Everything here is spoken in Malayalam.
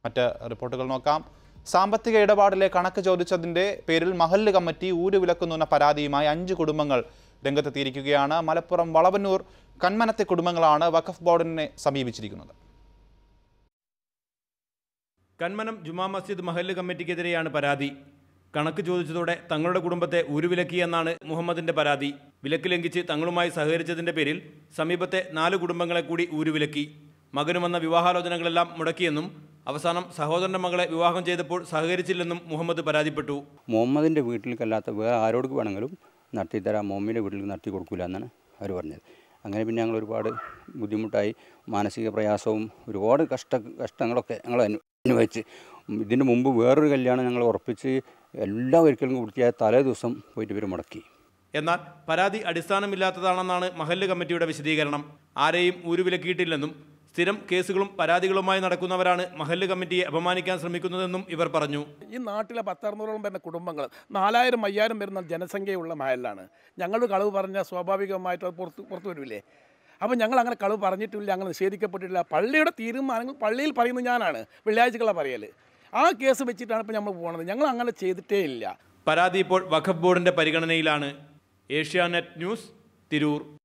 മറ്റ് റിപ്പോർട്ടുകൾ നോക്കാം സാമ്പത്തിക ഇടപാടിലെ കണക്ക് ചോദിച്ചതിന്റെ പേരിൽ മഹല്ല് കമ്മിറ്റി ഊര് വിലക്കുന്നുവെന്ന പരാതിയുമായി അഞ്ച് കുടുംബങ്ങൾ രംഗത്തെത്തിയിരിക്കുകയാണ് മലപ്പുറം വളവന്നൂർ കന്മനത്തെ കുടുംബങ്ങളാണ് വഖഫ് ബോർഡിനെ സമീപിച്ചിരിക്കുന്നത് കന്മനം ജുമാ മസ്ജിദ് മഹല്ല് കമ്മിറ്റിക്കെതിരെയാണ് പരാതി കണക്ക് ചോദിച്ചതോടെ തങ്ങളുടെ കുടുംബത്തെ ഉരുവിലക്കി എന്നാണ് മുഹമ്മദിന്റെ പരാതി വിലക്ക് ലംഘിച്ച് തങ്ങളുമായി സഹകരിച്ചതിന്റെ പേരിൽ സമീപത്തെ നാല് കുടുംബങ്ങളെ കൂടി ഊരുവിലക്കി മകന് വന്ന വിവാഹാലോചനകളെല്ലാം മുടക്കിയെന്നും അവസാനം സഹോദരന്റെ മകളെ വിവാഹം ചെയ്തപ്പോൾ സഹകരിച്ചില്ലെന്നും മുഹമ്മദ് പരാതിപ്പെട്ടു മുഹമ്മദിൻ്റെ വീട്ടിലേക്കല്ലാത്ത വേറെ ആരോട് വേണമെങ്കിലും നടത്തിത്തരാം മുഹമ്മദിൻ്റെ വീട്ടിൽ നടത്തി കൊടുക്കില്ല എന്നാണ് അവർ പറഞ്ഞത് അങ്ങനെ പിന്നെ ഞങ്ങൾ ഒരുപാട് ബുദ്ധിമുട്ടായി മാനസിക പ്രയാസവും ഒരുപാട് കഷ്ട കഷ്ടങ്ങളൊക്കെ ഞങ്ങൾ അനു അനുഭവിച്ച് ഇതിന് മുമ്പ് വേറൊരു കല്യാണം ഞങ്ങൾ ഉറപ്പിച്ച് എല്ലാ ഒരിക്കലും പൂർത്തിയായ തലേ ദിവസം പോയിട്ട് ഇവർ മുടക്കി എന്നാൽ പരാതി അടിസ്ഥാനമില്ലാത്തതാണെന്നാണ് മഹല്ല് കമ്മിറ്റിയുടെ വിശദീകരണം ആരെയും ഊരുവിലക്കിയിട്ടില്ലെന്നും സ്ഥിരം കേസുകളും പരാതികളുമായി നടക്കുന്നവരാണ് മഹല്ല് കമ്മിറ്റിയെ അപമാനിക്കാൻ ശ്രമിക്കുന്നതെന്നും ഇവർ പറഞ്ഞു ഈ നാട്ടിലെ പത്തറുന്നൂറോളം വരുന്ന കുടുംബങ്ങൾ നാലായിരം അയ്യായിരം വരുന്ന ജനസംഖ്യയുള്ള മഹലാണ് ഞങ്ങൾ കളവ് പറഞ്ഞാൽ സ്വാഭാവികമായിട്ട് അത് പുറത്ത് പുറത്തു വരില്ലേ അപ്പോൾ ഞങ്ങൾ അങ്ങനെ കളവ് പറഞ്ഞിട്ടില്ല അങ്ങനെ നിഷേധിക്കപ്പെട്ടിട്ടില്ല പള്ളിയുടെ തീരുമാനങ്ങൾ പള്ളിയിൽ പറയുന്നത് ഞാനാണ് വെള്ളിയാഴ്ചകളെ പറയൽ ആ കേസ് വെച്ചിട്ടാണ് ഇപ്പോൾ നമ്മൾ പോകുന്നത് ഞങ്ങൾ അങ്ങനെ ചെയ്തിട്ടേ ഇല്ല പരാതി ഇപ്പോൾ വഖഫ് ബോർഡിന്റെ പരിഗണനയിലാണ് ഏഷ്യാനെറ്റ് ന്യൂസ് തിരൂർ